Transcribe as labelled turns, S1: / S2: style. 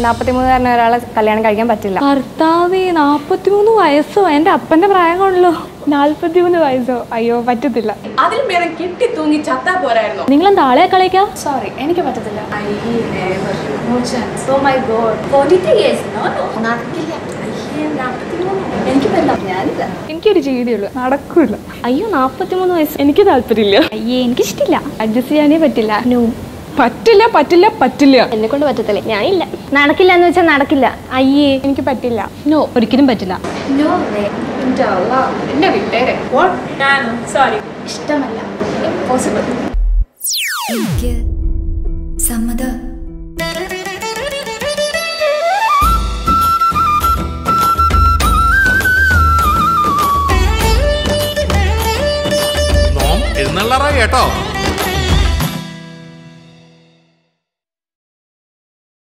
S1: നാൽപ്പത്തിമൂന്നുകാരനെ ഒരാളെ കല്യാണം കഴിക്കാൻ പറ്റില്ല
S2: ഭർത്താവേ നാപ്പത്തിമൂന്ന് വയസ്സോ എന്റെ അപ്പന്റെ പ്രായമാണല്ലോ
S1: നാൽപ്പത്തിമൂന്ന് വയസ്സോ അയ്യോ പറ്റത്തില്ല
S3: അതിലും ഭേദം കെട്ടി തൂങ്ങി ചത്താ പോരായിരുന്നോ
S2: നിങ്ങൾ എന്താ ആളെ കളിക്കാ
S1: സോറി എനിക്ക് പറ്റത്തില്ല
S3: oh my god forty three years no no നടക്കില്ല അയ്യേ നാൽപ്പത്തിമൂന്ന് എനിക്ക് പറ്റില്ല ഞാനില്ല
S1: എനിക്കൊരു ജീവിതമുള്ളൂ നടക്കൂല
S2: അയ്യോ നാപ്പത്തിമൂന്ന് വയസ്സ്
S1: എനിക്ക് താല്പര്യമില്ല
S2: അയ്യേ എനിക്കിഷ്ടില്ല
S1: അഡ്ജസ്റ്റ് ചെയ്യാനേ പറ്റില്ല
S2: നോ
S1: പറ്റില്ല പറ്റില്ല പറ്റില്ല
S2: എന്നെ കൊണ്ട് പറ്റത്തില്ല ഞാനില്ല നടക്കില്ല എന്ന് വെച്ചാൽ നടക്കില്ല അയ്യേ
S1: എനിക്ക് പറ്റില്ല
S2: നോ ഒരിക്കലും പറ്റില്ല
S3: നോ വേ എന്നെ വിട്ടേരെ ഞാനോ സോറി ഇഷ്ടമല്ല ഇമ്പോസിബിൾ
S4: എനിക്ക് സമ്മതം
S5: നോം എഴുന്നള്ളറായി കേട്ടോ